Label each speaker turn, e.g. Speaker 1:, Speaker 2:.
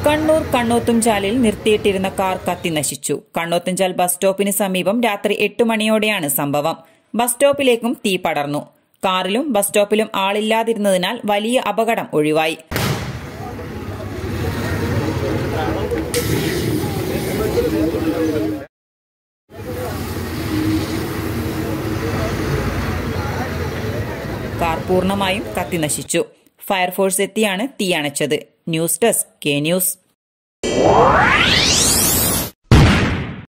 Speaker 1: കണ്ണൂർ കണ്ണോത്തുംചാലിൽ നിർത്തിയിട്ടിരുന്ന car കത്തിനശിച്ചു കണ്ണോത്തുംചാൽ bus സ്റ്റോപ്പിന് സമീപം രാത്രി എട്ട് മണിയോടെയാണ് സംഭവം ബസ് സ്റ്റോപ്പിലേക്കും തീ പടർന്നു കാറിലും ബസ് സ്റ്റോപ്പിലും ആളില്ലാതിരുന്നതിനാൽ വലിയ അപകടം ഒഴിവായി കാർ പൂർണ്ണമായും കത്തിനശിച്ചു ഫയർഫോഴ്സ് എത്തിയാണ് തീ അണച്ചത് ന്യൂസ് ഡെസ്ക് കെ ന്യൂസ്